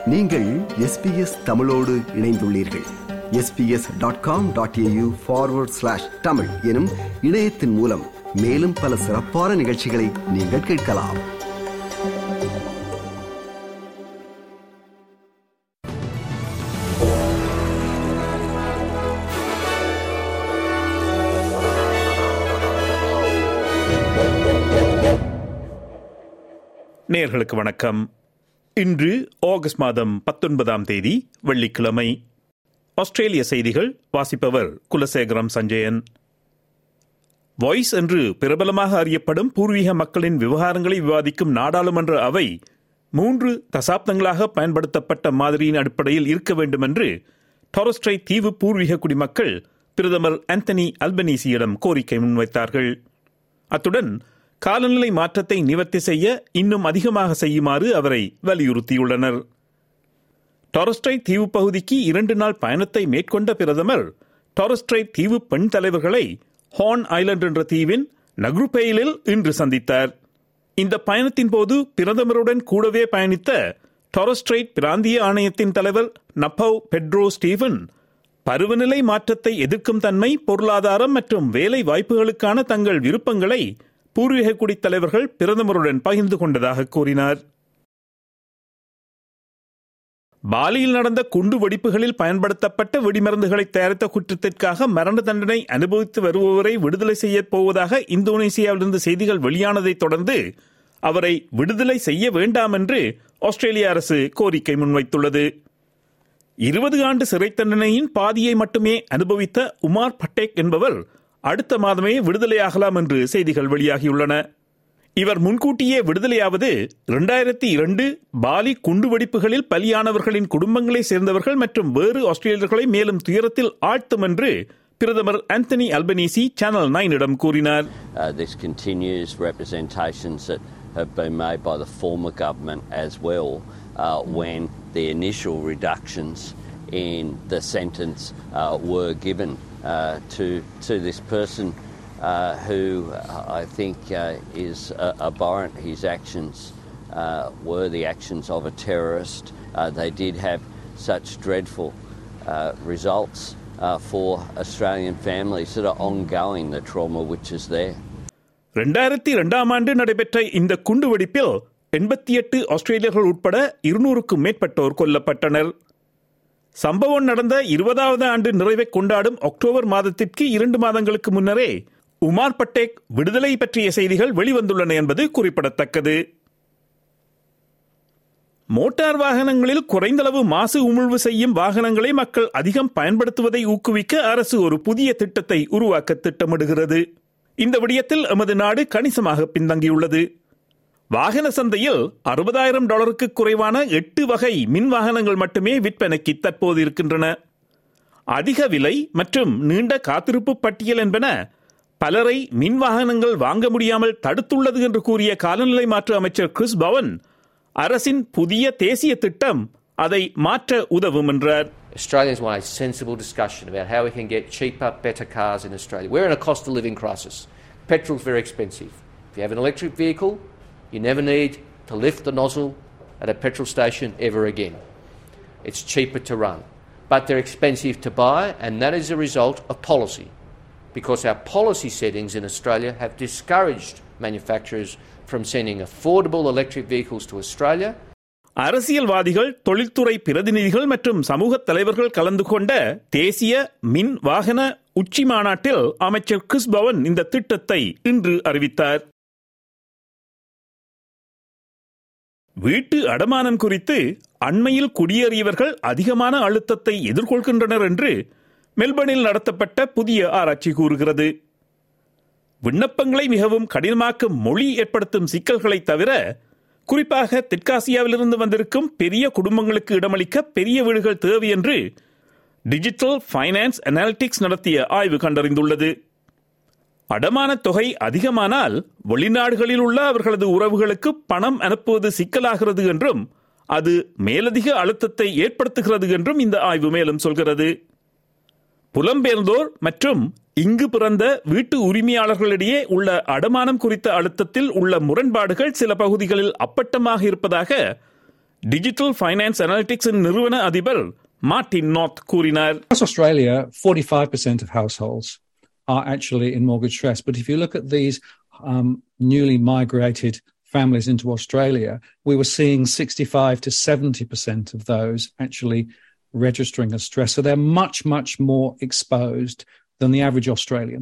நீங்கள் எஸ்பிஎஸ் தமிழோடு இணைந்துள்ளீர்கள் SBS dot com dot AU forward slash Tamil எனும் இணையத்தின் மூலம் மேலும் பல சிறப்பான நிகழ்ச்சிகளை நீங்கள் கேட்கலாம் நேர்களுக்கு வணக்கம் இன்று ஆகஸ்ட் மாதம் பத்தொன்பதாம் தேதி வெள்ளிக்கிழமை ஆஸ்திரேலிய செய்திகள் வாசிப்பவர் குலசேகரம் சஞ்சயன் வாய்ஸ் என்று பிரபலமாக அறியப்படும் பூர்வீக மக்களின் விவகாரங்களை விவாதிக்கும் நாடாளுமன்ற அவை மூன்று தசாப்தங்களாக பயன்படுத்தப்பட்ட மாதிரியின் அடிப்படையில் இருக்க வேண்டும் என்று டாரஸ்ட்ரை தீவு பூர்வீக குடிமக்கள் பிரதமர் ஆந்தனி அல்பனீசியிடம் கோரிக்கை முன்வைத்தார்கள் அத்துடன் காலநிலை மாற்றத்தை நிவர்த்தி செய்ய இன்னும் அதிகமாக செய்யுமாறு அவரை வலியுறுத்தியுள்ளனர் டாரஸ்ட்ரை தீவு பகுதிக்கு இரண்டு நாள் பயணத்தை மேற்கொண்ட பிரதமர் டாரஸ்ட்ரை தீவு பெண் தலைவர்களை ஹார்ன் ஐலண்ட் என்ற தீவின் நக்ருபெயிலில் இன்று சந்தித்தார் இந்த பயணத்தின் போது பிரதமருடன் கூடவே பயணித்த டாரஸ்ட்ரைட் பிராந்திய ஆணையத்தின் தலைவர் நப்பவ் பெட்ரோ ஸ்டீவன் பருவநிலை மாற்றத்தை எதிர்க்கும் தன்மை பொருளாதாரம் மற்றும் வேலை வாய்ப்புகளுக்கான தங்கள் விருப்பங்களை பூர்வீக குடி தலைவர்கள் பிரதமருடன் பகிர்ந்து கொண்டதாக கூறினார் பாலியில் நடந்த குண்டு வெடிப்புகளில் பயன்படுத்தப்பட்ட வெடிமருந்துகளை தயாரித்த குற்றத்திற்காக மரண தண்டனை அனுபவித்து வருபவரை விடுதலை செய்யப் போவதாக இந்தோனேசியாவிலிருந்து செய்திகள் வெளியானதை தொடர்ந்து அவரை விடுதலை செய்ய வேண்டாம் என்று ஆஸ்திரேலிய அரசு கோரிக்கை முன்வைத்துள்ளது இருபது ஆண்டு சிறை தண்டனையின் பாதியை மட்டுமே அனுபவித்த உமார் பட்டேக் என்பவர் அடுத்த மாதமே விடுதலையாகலாம் என்று செய்திகள் வெளியாகியுள்ளன இவர் முன்கூட்டியே விடுதலையாவது இரண்டாயிரத்தி இரண்டு பாலி குண்டுவெடிப்புகளில் பலியானவர்களின் குடும்பங்களை சேர்ந்தவர்கள் மற்றும் வேறு ஆஸ்திரேலியர்களை மேலும் துயரத்தில் ஆழ்த்தும் என்று பிரதமர் ஆந்தனி அல்பனீசி சேனல் நைனிடம் கூறினார் Uh, this continues representations that have been made by the former government as well uh, when the initial reductions in the sentence uh, were given uh, to, to this person uh, who uh, I think uh, is uh, abhorrent. His actions uh, were the actions of a terrorist. Uh, they did have such dreadful uh, results uh, for Australian families that are ongoing, the trauma which is there. ரெண்டாயிரத்தி இரண்டாம் ஆண்டு நடைபெற்ற இந்த குண்டுவெடிப்பில் எண்பத்தி எட்டு ஆஸ்திரேலியர்கள் உட்பட இருநூறுக்கும் மேற்பட்டோர் கொல்லப்பட்டனர் சம்பவம் நடந்த இருபதாவது ஆண்டு நிறைவை கொண்டாடும் அக்டோபர் மாதத்திற்கு இரண்டு மாதங்களுக்கு முன்னரே உமார் பட்டேக் விடுதலை பற்றிய செய்திகள் வெளிவந்துள்ளன என்பது குறிப்பிடத்தக்கது மோட்டார் வாகனங்களில் குறைந்தளவு மாசு உமிழ்வு செய்யும் வாகனங்களை மக்கள் அதிகம் பயன்படுத்துவதை ஊக்குவிக்க அரசு ஒரு புதிய திட்டத்தை உருவாக்க திட்டமிடுகிறது இந்த விடயத்தில் எமது நாடு கணிசமாக பின்தங்கியுள்ளது வாகன சந்தையில் அறுபதாயிரம் டாலருக்கு குறைவான எட்டு வகை மின் வாகனங்கள் மட்டுமே விற்பனைக்கு தற்போது இருக்கின்றன அதிக விலை மற்றும் நீண்ட காத்திருப்பு பட்டியல் என்பன பலரை மின் வாகனங்கள் வாங்க முடியாமல் தடுத்துள்ளது என்று கூறிய காலநிலை மாற்ற அமைச்சர் கிறிஸ் பவன் அரசின் புதிய தேசிய திட்டம் அதை மாற்ற உதவும் என்றார் Australians want a sensible discussion about how we can get cheaper, better cars in Australia. We're in a cost of living crisis. Petrol's very expensive. If you have an electric vehicle, you never need to lift the nozzle at a petrol station ever again. It's cheaper to run. But they're expensive to buy, and that is a result of policy. Because our policy settings in Australia have discouraged manufacturers from sending affordable electric vehicles to Australia அரசியல்வாதிகள் தொழில்துறை பிரதிநிதிகள் மற்றும் சமூக தலைவர்கள் கலந்து கொண்ட தேசிய மின் வாகன உச்சி மாநாட்டில் அமைச்சர் கிறிஸ் பவன் இந்த திட்டத்தை இன்று அறிவித்தார் வீட்டு அடமானம் குறித்து அண்மையில் குடியேறியவர்கள் அதிகமான அழுத்தத்தை எதிர்கொள்கின்றனர் என்று மெல்பர்னில் நடத்தப்பட்ட புதிய ஆராய்ச்சி கூறுகிறது விண்ணப்பங்களை மிகவும் கடினமாக்கும் மொழி ஏற்படுத்தும் சிக்கல்களை தவிர குறிப்பாக தெற்காசியாவிலிருந்து வந்திருக்கும் பெரிய குடும்பங்களுக்கு இடமளிக்க பெரிய வீடுகள் தேவை என்று டிஜிட்டல் ஃபைனான்ஸ் அனாலிட்டிக்ஸ் நடத்திய ஆய்வு கண்டறிந்துள்ளது அடமான தொகை அதிகமானால் வெளிநாடுகளில் உள்ள அவர்களது உறவுகளுக்கு பணம் அனுப்புவது சிக்கலாகிறது என்றும் அது மேலதிக அழுத்தத்தை ஏற்படுத்துகிறது என்றும் இந்த ஆய்வு மேலும் சொல்கிறது புலம்பெயர்ந்தோர் மற்றும் இங்கு பிறந்த வீட்டு உரிமையாளர்களிடையே உள்ள அடமானம் குறித்த அழுத்தத்தில் உள்ள முரண்பாடுகள் சில பகுதிகளில் அப்பட்டமாக இருப்பதாக டிஜிட்டல் ஃபைனான்ஸ் அனாலிட்டிக்ஸின் நிறுவன அதிபர் மார்டின் நார்த் கூறினார் Across Australia, 45% of households are actually in mortgage stress. But if you look at these um, newly migrated families into Australia, we were seeing 65 to 70% of those actually registering as stress. So they're much, much more exposed than the average Australian.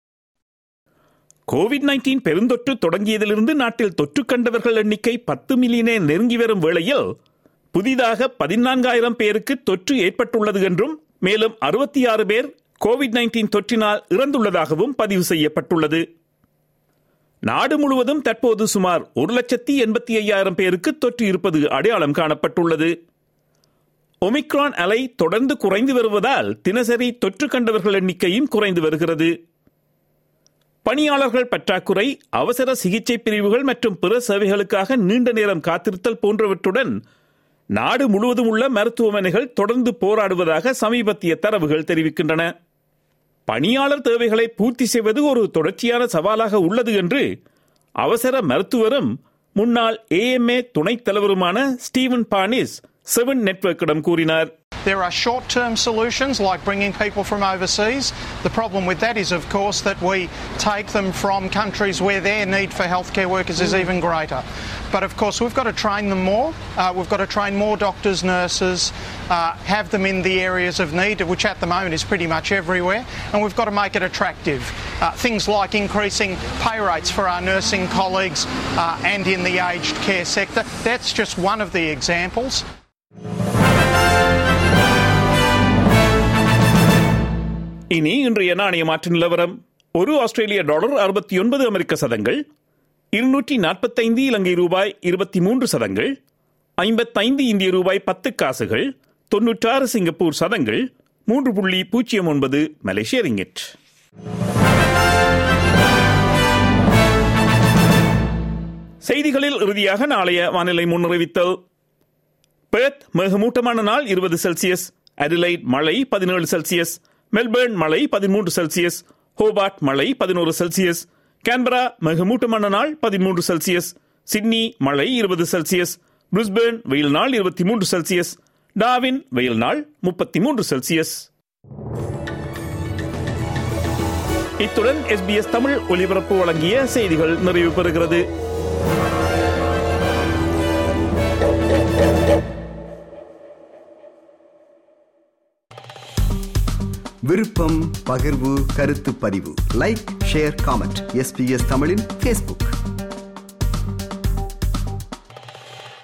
COVID nineteen பெருந்தொற்று தொடங்கியதிலிருந்து நாட்டில் தொற்று கண்டவர்கள் எண்ணிக்கை பத்து மில்லியனை நெருங்கி வரும் வேளையில் புதிதாக பதினான்காயிரம் பேருக்கு தொற்று ஏற்பட்டுள்ளது என்றும் மேலும் அறுபத்தி ஆறு பேர் கோவிட் நைன்டீன் தொற்றினால் இறந்துள்ளதாகவும் பதிவு செய்யப்பட்டுள்ளது நாடு முழுவதும் தற்போது சுமார் ஒரு லட்சத்தி எண்பத்தி ஐயாயிரம் பேருக்கு தொற்று இருப்பது அடையாளம் காணப்பட்டுள்ளது ஒமிக்ரான் அலை தொடர்ந்து குறைந்து வருவதால் தினசரி தொற்று கண்டவர்கள் எண்ணிக்கையும் குறைந்து வருகிறது பணியாளர்கள் பற்றாக்குறை அவசர சிகிச்சை பிரிவுகள் மற்றும் பிற சேவைகளுக்காக நீண்ட நேரம் காத்திருத்தல் போன்றவற்றுடன் நாடு முழுவதும் உள்ள மருத்துவமனைகள் தொடர்ந்து போராடுவதாக சமீபத்திய தரவுகள் தெரிவிக்கின்றன பணியாளர் தேவைகளை பூர்த்தி செய்வது ஒரு தொடர்ச்சியான சவாலாக உள்ளது என்று அவசர மருத்துவரும் முன்னாள் ஏஎம்ஏ துணைத் தலைவருமான ஸ்டீவன் பானிஸ் செவன் நெட்வொர்க்கிடம் கூறினார் There are short term solutions like bringing people from overseas. The problem with that is, of course, that we take them from countries where their need for healthcare workers is even greater. But of course, we've got to train them more. Uh, we've got to train more doctors, nurses, uh, have them in the areas of need, which at the moment is pretty much everywhere. And we've got to make it attractive. Uh, things like increasing pay rates for our nursing colleagues uh, and in the aged care sector. That's just one of the examples. இனி இன்றைய நாணய மாற்று நிலவரம் ஒரு ஆஸ்திரேலிய dollar அறுபத்தி ஒன்பது அமெரிக்க சதங்கள் இருநூற்றி நாற்பத்தைந்து இலங்கை ரூபாய் இருபத்தி மூன்று சதங்கள் ஐம்பத்தைந்து இந்திய ரூபாய் பத்து காசுகள் தொன்னூற்றாறு சிங்கப்பூர் சதங்கள் மூன்று புள்ளி பூஜ்ஜியம் ஒன்பது மலேசிய ரிங்கெட் செய்திகளில் இறுதியாக நாளைய வானிலை முன்னறிவித்தல் பெர்த் மிகமூட்டமான நாள் இருபது செல்சியஸ் அடிலைட் மழை பதினேழு செல்சியஸ் மெல்பர்ன் மழை பதிமூன்று செல்சியஸ் ஹோபார்ட் மழை பதினோரு செல்சியஸ் கேன்பரா மிகமூட்டமான நாள் பதிமூன்று செல்சியஸ் சிட்னி மழை இருபது செல்சியஸ் பிரிஸ்பேர்ன் வெயில் நாள் இருபத்தி மூன்று செல்சியஸ் டாவின் வெயில் நாள் முப்பத்தி மூன்று செல்சியஸ் இத்துடன் எஸ்பிஎஸ் தமிழ் ஒலிபரப்பு வழங்கிய செய்திகள் நிறைவு பெறுகிறது விருப்பம் பகிர்வு கருத்து பதிவு லைக் ஷேர் காமெண்ட் எஸ்பிஎஸ் தமிழின் ஃபேஸ்புக்